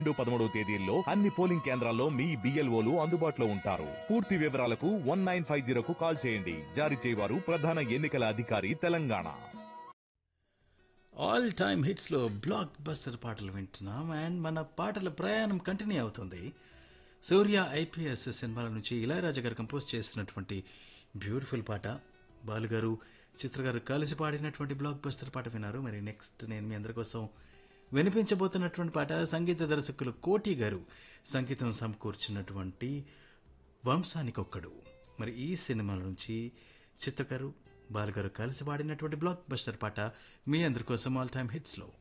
రెండు పదమూడవ తేదీల్లో అన్ని పోలింగ్ కేంద్రాల్లో మీ బిఎల్ఓలు అందుబాటులో ఉంటారు పూర్తి వివరాలకు వన్ నైన్ ఫైవ్ జీరోకు కాల్ చేయండి జారీ చేయవారు ప్రధాన ఎన్నికల అధికారి తెలంగాణ ఆల్ టైమ్ హిట్స్లో బ్లాక్ బస్టర్ పాటలు వింటున్నాం అండ్ మన పాటల ప్రయాణం కంటిన్యూ అవుతుంది సూర్య ఐపీఎస్ సినిమాల నుంచి ఇళయరాజా గారు కంపోజ్ చేసినటువంటి బ్యూటిఫుల్ పాట బాలుగారు చిత్ర గారు కలిసి పాడినటువంటి బ్లాక్ బస్టర్ పాట విన్నారు మరి నెక్స్ట్ నేను మీ అందరి కోసం వినిపించబోతున్నటువంటి పాట సంగీత దర్శకులు కోటి గారు సంగీతం సమకూర్చినటువంటి వంశానికొక్కడు మరి ఈ సినిమాల నుంచి చిత్రగారు బాలుగారు కలిసి పాడినటువంటి బ్లాక్ బస్టర్ పాట మీ అందరి కోసం ఆల్ టైమ్ హిట్స్లో